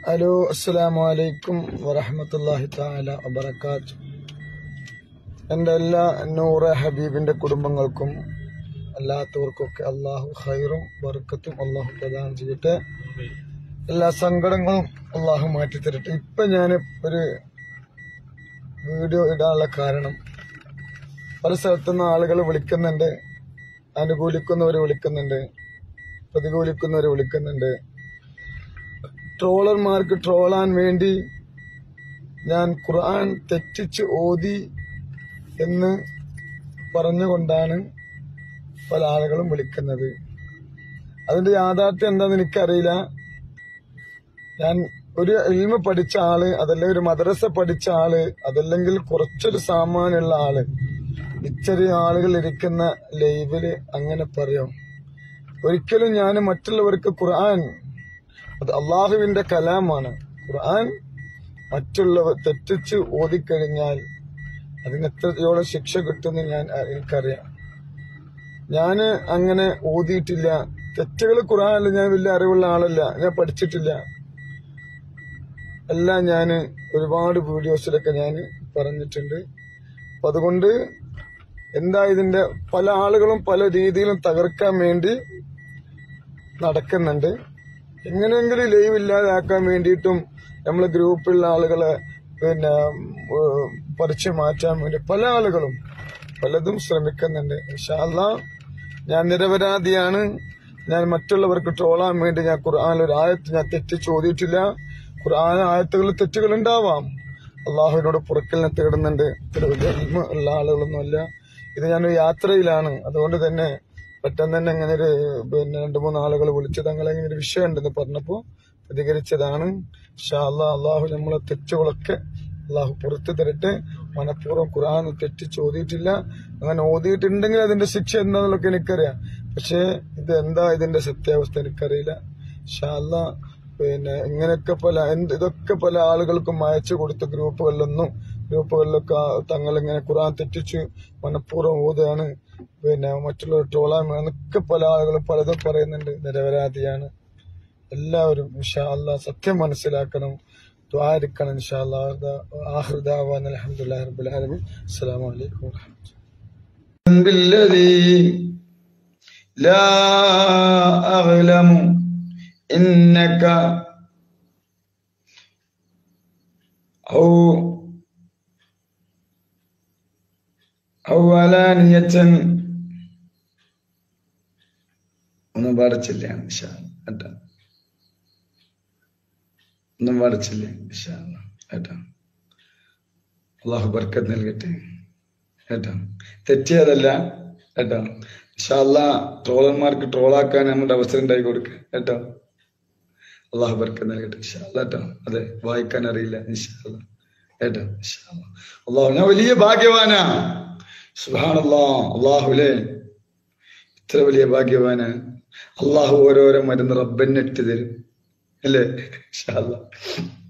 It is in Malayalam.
ഹലോ അസ്സലാമു അലൈക്കും വറഹമത്തല്ലാഹി താല വബറകാത്ത് എൻ്റെ എല്ലാ നൂറ് ഹബീബിൻ്റെ കുടുംബങ്ങൾക്കും അല്ലാത്തവർക്കൊക്കെ അള്ളാഹു ഖൈറും ബർക്കത്തും അള്ളാഹു പ്രദാനം ചെയ്യട്ടെ എല്ലാ സങ്കടങ്ങളും അള്ളാഹു മാറ്റി തരട്ടെ ഇപ്പം ഞാൻ ഒരു വീഡിയോ ഇടാനുള്ള കാരണം പല സ്ഥലത്തുനിന്ന് ആളുകൾ വിളിക്കുന്നുണ്ട് അനുകൂലിക്കുന്നവർ വിളിക്കുന്നുണ്ട് പ്രതികൂലിക്കുന്നവർ വിളിക്കുന്നുണ്ട് ട്രോളർമാർക്ക് ട്രോളാൻ വേണ്ടി ഞാൻ ഖുർആൻ തെറ്റിച്ച് ഓതി എന്ന് പറഞ്ഞുകൊണ്ടാണ് പല ആളുകളും വിളിക്കുന്നത് അതിന്റെ യാഥാർത്ഥ്യം എന്താന്ന് എനിക്കറിയില്ല ഞാൻ ഒരു ഇൽമ പഠിച്ച ആള് അതല്ലെങ്കിൽ ഒരു മദ്രസ പഠിച്ച ആള് അതല്ലെങ്കിൽ കുറച്ചൊരു സാമാനുള്ള ആള് ഇച്ചെറിയ ആളുകൾ ഇരിക്കുന്ന ലൈവില് അങ്ങനെ പറയും ഒരിക്കലും ഞാൻ മറ്റുള്ളവർക്ക് ഖുർആൻ അത് അള്ളാഹുവിന്റെ കലാമാണ് ഖുർആൻ മറ്റുള്ളവർ തെറ്റിച്ച് ഓതിക്കഴിഞ്ഞാൽ അതിന് എത്രയോളം ശിക്ഷ കിട്ടുമെന്ന് ഞാൻ എനിക്കറിയാം ഞാൻ അങ്ങനെ ഓതിയിട്ടില്ല തെറ്റുകൾ ഖുർആനിൽ ഞാൻ വലിയ അറിവുള്ള ആളല്ല ഞാൻ പഠിച്ചിട്ടില്ല എല്ലാം ഞാൻ ഒരുപാട് വീഡിയോസിലൊക്കെ ഞാൻ പറഞ്ഞിട്ടുണ്ട് അപ്പൊ അതുകൊണ്ട് എന്താ ഇതിന്റെ പല ആളുകളും പല രീതിയിലും തകർക്കാൻ വേണ്ടി നടക്കുന്നുണ്ട് എങ്ങനെയെങ്കിലും ലൈവ് ഇല്ലാതാക്കാൻ വേണ്ടിയിട്ടും നമ്മൾ ഗ്രൂപ്പിലുള്ള ആളുകളെ പിന്നെ ഏഹ്, പറിച്ചു മാറ്റാൻ വേണ്ടി പല ആളുകളും പലതും ശ്രമിക്കുന്നുണ്ട് ഇൻഷാല്ല ഞാൻ നിരപരാധിയാണ് ഞാൻ മറ്റുള്ളവർക്ക് ട്രോളാൻ വേണ്ടി ഞാൻ ഖുർആാനിൽ ഒരു ആയത്ത് ഞാൻ തെറ്റി ചോദിയിട്ടില്ല ഖുർആൻ ആയത്തുകളിൽ തെറ്റുകൾ ഉണ്ടാവാം അള്ളാഹുവിനോട് പുറക്കലിനെ തേടുന്നുണ്ട് ഇത്ര വലിയ ഇൽമ ഉള്ള ആളുകളൊന്നുമല്ല ഇത് ഞാനൊരു യാത്രയിലാണ് അതുകൊണ്ട് തന്നെ പെട്ടെന്ന് തന്നെ ഇങ്ങനെ ഒരു പിന്നെ രണ്ടു മൂന്ന് ആളുകൾ വിളിച്ചു തങ്ങളെ ഇങ്ങനെ ഒരു വിഷയം ഉണ്ടെന്ന് പറഞ്ഞപ്പോ പ്രതികരിച്ചതാണ് ഷാ അള്ളാഹ് അള്ളാഹു നമ്മളെ തെറ്റുകളൊക്കെ അള്ളാഹു പുറത്തു തരട്ടെ മനഃപൂർവ്വം ഖുർആൻ തെറ്റിച്ച് ഓതിയിട്ടില്ല അങ്ങനെ ഓതിയിട്ടുണ്ടെങ്കിൽ അതിന്റെ ശിക്ഷ എന്താന്നുള്ളതൊക്കെ എനിക്കറിയാം പക്ഷേ ഇത് എന്താ ഇതിന്റെ സത്യാവസ്ഥ എനിക്കറിയില്ല ഷാ അള്ളാഹ് പിന്നെ ഇങ്ങനെയൊക്കെ പല എന്ത് ഇതൊക്കെ പല ആളുകൾക്കും അയച്ചു കൊടുത്ത ഗ്രൂപ്പുകളിലൊന്നും ഗ്രൂപ്പുകളിലൊക്കെ ആ തങ്ങൾ ഇങ്ങനെ ഖുർആൻ തെറ്റിച്ച് മനഃപൂർവ്വം ഓതുകയാണ് പിന്നെ മറ്റുള്ളവർ ട്രോളാൻ എന്നൊക്കെ പല ആളുകളും പലതും പറയുന്നുണ്ട് നിരപരാധിയാണ് എല്ലാവരും ഇൻഷാ അല്ലാ സത്യം മനസ്സിലാക്കണം ദ്വാരിക്കണം ഇൻഷാ അല്ലാ ആഹൃദാവാൻ അലഹമുല്ലാ റബ്ബുൽ ആലമീൻ അസ്സലാമു അലൈക്കും വറഹ്മത്തുള്ളാഹി بالذي لا أعلم إنك أو أو علانية ഒന്നും പാടിച്ചില്ല ഇൻഷാ കേട്ടോ ഒന്നും പാടിച്ചില്ല ഇൻഷാ കേട്ടോ അള്ളാഹു ബർക്കത്ത് നൽകട്ടെ കേട്ടോ തെറ്റിയതല്ല കേട്ടോ ഇൻഷാല്ല ട്രോളന്മാർക്ക് ട്രോളാക്കാൻ നമ്മുടെ അവസരം ഉണ്ടായി കൊടുക്കുക കേട്ടോ അള്ളാഹു ബർക്കത്ത് നൽകട്ടെ ഇൻഷാല്ല കേട്ടോ അതെ വായിക്കാൻ അറിയില്ല ഇൻഷാല്ല കേട്ടോ ഇൻഷാല്ല അള്ളാഹു ഞാൻ വലിയ ഭാഗ്യവാനാ സുഹാനല്ലാ അള്ളാഹുലേ ഇത്ര വലിയ ഭാഗ്യവാന് അള്ളാഹു ഓരോരോ മരുന്ന് റബ്ബന്നിട്ട് തരും അല്ലേ ഇൻഷാ അല്ലാ